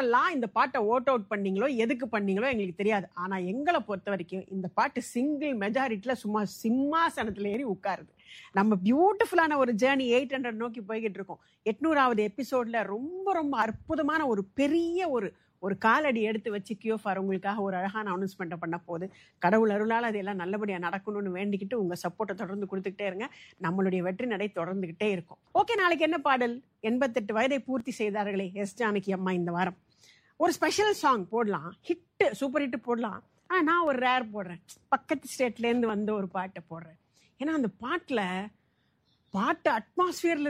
யாரெல்லாம் இந்த பாட்டை ஓட் அவுட் பண்ணீங்களோ எதுக்கு பண்ணீங்களோ எங்களுக்கு தெரியாது ஆனா எங்களை பொறுத்த வரைக்கும் இந்த பாட்டு சிங்கிள் மெஜாரிட்டில சும்மா சிம்மாசனத்துல ஏறி உட்காருது நம்ம பியூட்டிஃபுல்லான ஒரு ஜேர்னி எயிட் ஹண்ட்ரட் நோக்கி போய்கிட்டு இருக்கோம் எட்நூறாவது எபிசோட்ல ரொம்ப ரொம்ப அற்புதமான ஒரு பெரிய ஒரு ஒரு காலடி எடுத்து வச்சு கியோஃபார் உங்களுக்காக ஒரு அழகான அனௌன்ஸ்மெண்ட்டை பண்ண போகுது கடவுள் அருளால் அது எல்லாம் நல்லபடியாக நடக்கணும்னு வேண்டிக்கிட்டு உங்கள் சப்போர்ட்டை தொடர்ந்து கொடுத்துக்கிட்டே இருங்க நம்மளுடைய வெற்றி நடை தொடர்ந்துக்கிட்டே இருக்கும் ஓகே நாளைக்கு என்ன பாடல் எண்பத்தெட்டு வயதை பூர்த்தி செய்தார்களே எஸ் ஜானகி அம்மா இந்த வாரம் ஒரு ஸ்பெஷல் சாங் போடலாம் ஹிட்டு சூப்பர் ஹிட் போடலாம் ஆனால் நான் ஒரு ரேர் போடுறேன் பக்கத்து ஸ்டேட்லேருந்து வந்த ஒரு பாட்டை போடுறேன் ஏன்னா அந்த பாட்டில் பாட்டு அட்மாஸ்பியரில்